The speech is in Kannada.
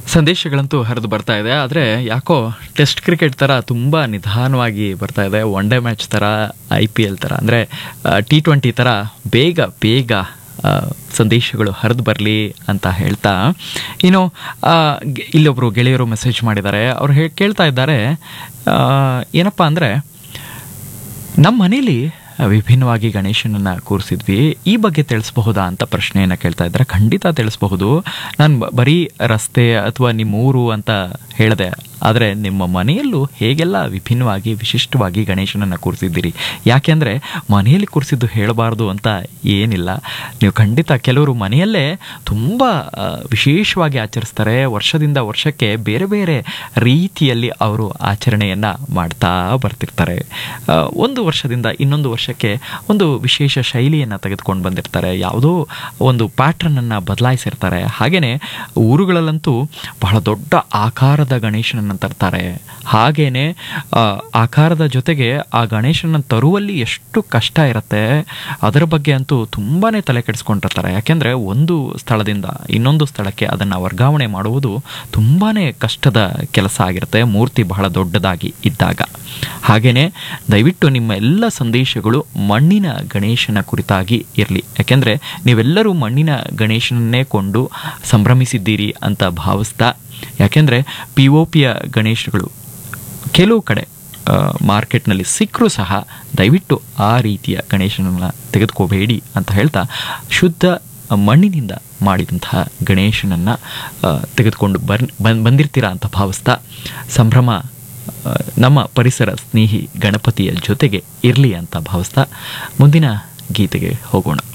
ಸಂದೇಶಗಳಂತೂ ಹರಿದು ಬರ್ತಾ ಇದೆ ಆದರೆ ಯಾಕೋ ಟೆಸ್ಟ್ ಕ್ರಿಕೆಟ್ ಥರ ತುಂಬ ನಿಧಾನವಾಗಿ ಬರ್ತಾ ಇದೆ ಒನ್ ಡೇ ಮ್ಯಾಚ್ ಥರ ಐ ಪಿ ಎಲ್ ಥರ ಅಂದರೆ ಟಿ ಟ್ವೆಂಟಿ ಥರ ಬೇಗ ಬೇಗ ಆ, ಸಂದೇಶಗಳು ಹರಿದು ಬರಲಿ ಅಂತ ಹೇಳ್ತಾ ಇನ್ನು ಆ, ಗೆ- ಇಲ್ಲೊಬ್ರು ಗೆಳೆಯರು ಮೆಸೇಜ್ ಮಾಡಿದ್ದಾರೆ ಅವ್ರು ಹೇ ಕೇಳ್ತಾ ಇದ್ದಾರೆ ಆ, ಏನಪ್ಪ ಅಂದರೆ ನಮ್ಮ ಮನೇಲಿ ವಿಭಿನ್ನವಾಗಿ ಗಣೇಶನನ್ನ ಕೂರಿಸಿದ್ವಿ ಈ ಬಗ್ಗೆ ತಿಳಿಸಬಹುದಾ ಅಂತ ಪ್ರಶ್ನೆಯನ್ನು ಕೇಳ್ತಾ ಇದ್ದಾರೆ ಖಂಡಿತ ತಿಳಿಸಬಹುದು ನಾನು ಬ- ಬರೀ ರಸ್ತೆ ಅಥವಾ ನಿಮ್ಮ ಊರು ಅಂತ ಹೇಳಿದೆ ಆದರೆ ನಿಮ್ಮ ಮನೆಯಲ್ಲೂ ಹೇಗೆಲ್ಲ ವಿಭಿನ್ನವಾಗಿ ವಿಶಿಷ್ಟವಾಗಿ ಗಣೇಶನನ್ನು ಕೂರಿಸಿದ್ದೀರಿ ಯಾಕೆಂದರೆ ಮನೆಯಲ್ಲಿ ಕೂರಿಸಿದ್ದು ಹೇಳಬಾರ್ದು ಅಂತ ಏನಿಲ್ಲ ನೀವು ಖಂಡಿತ ಕೆಲವರು ಮನೆಯಲ್ಲೇ ತುಂಬ ಆ, ವಿಶೇಷವಾಗಿ ಆಚರಿಸ್ತಾರೆ ವರ್ಷದಿಂದ ವರ್ಷಕ್ಕೆ ಬೇರೆ ಬೇರೆ ರೀತಿಯಲ್ಲಿ ಅವರು ಆಚರಣೆಯನ್ನು ಮಾಡ್ತಾ ಬರ್ತಿರ್ತಾರೆ ಆ, ಒಂದು ವರ್ಷದಿಂದ ಇನ್ನೊಂದು ವರ್ಷಕ್ಕೆ ಒಂದು ವಿಶೇಷ ಶೈಲಿಯನ್ನು ತೆಗೆದುಕೊಂಡು ಬಂದಿರ್ತಾರೆ ಯಾವುದೋ ಒಂದು ಪ್ಯಾಟ್ರನನ್ನು ಬದಲಾಯಿಸಿರ್ತಾರೆ ಹಾಗೆಯೇ ಊರುಗಳಲ್ಲಂತೂ ಬಹಳ ದೊಡ್ಡ ಆಕಾರದ ಗಣೇಶನನ್ನು ತರ್ತಾರೆ ಹಾಗೇನೆ ಆ, ಆಕಾರದ ಜೊತೆಗೆ ಆ ಗಣೇಶನ ತರುವಲ್ಲಿ ಎಷ್ಟು ಕಷ್ಟ ಇರುತ್ತೆ ಅದರ ಬಗ್ಗೆ ಅಂತೂ ತುಂಬಾ ತಲೆ ಕೆಡಿಸ್ಕೊಂಡಿರ್ತಾರೆ ಯಾಕೆಂದರೆ ಒಂದು ಸ್ಥಳದಿಂದ ಇನ್ನೊಂದು ಸ್ಥಳಕ್ಕೆ ಅದನ್ನು ವರ್ಗಾವಣೆ ಮಾಡುವುದು ತುಂಬಾ ಕಷ್ಟದ ಕೆಲಸ ಆಗಿರುತ್ತೆ ಮೂರ್ತಿ ಬಹಳ ದೊಡ್ಡದಾಗಿ ಇದ್ದಾಗ ಹಾಗೆಯೇ ದಯವಿಟ್ಟು ನಿಮ್ಮ ಎಲ್ಲ ಸಂದೇಶಗಳು ಮಣ್ಣಿನ ಗಣೇಶನ ಕುರಿತಾಗಿ ಇರಲಿ ಯಾಕೆಂದರೆ ನೀವೆಲ್ಲರೂ ಮಣ್ಣಿನ ಗಣೇಶನನ್ನೇ ಕೊಂಡು ಸಂಭ್ರಮಿಸಿದ್ದೀರಿ ಅಂತ ಭಾವಿಸ್ತಾ ಯಾಕೆಂದರೆ ಪಿ ಒ ಪಿಯ ಗಣೇಶಗಳು ಕೆಲವು ಕಡೆ ಆ, ಮಾರ್ಕೆಟ್ನಲ್ಲಿ ಸಿಕ್ಕರೂ ಸಹ ದಯವಿಟ್ಟು ಆ ರೀತಿಯ ಗಣೇಶನನ್ನು ತೆಗೆದುಕೋಬೇಡಿ ಅಂತ ಹೇಳ್ತಾ ಶುದ್ಧ ಮಣ್ಣಿನಿಂದ ಮಾಡಿದಂತಹ ಗಣೇಶನನ್ನು ಆ, ತೆಗೆದುಕೊಂಡು ಬರ್ ಬಂದ್ ಬಂದಿರ್ತೀರಾ ಅಂತ ಭಾವಿಸ್ತಾ ಸಂಭ್ರಮ ಆ, ನಮ್ಮ ಪರಿಸರ ಸ್ನೇಹಿ ಗಣಪತಿಯ ಜೊತೆಗೆ ಇರಲಿ ಅಂತ ಭಾವಿಸ್ತಾ ಮುಂದಿನ ಗೀತೆಗೆ ಹೋಗೋಣ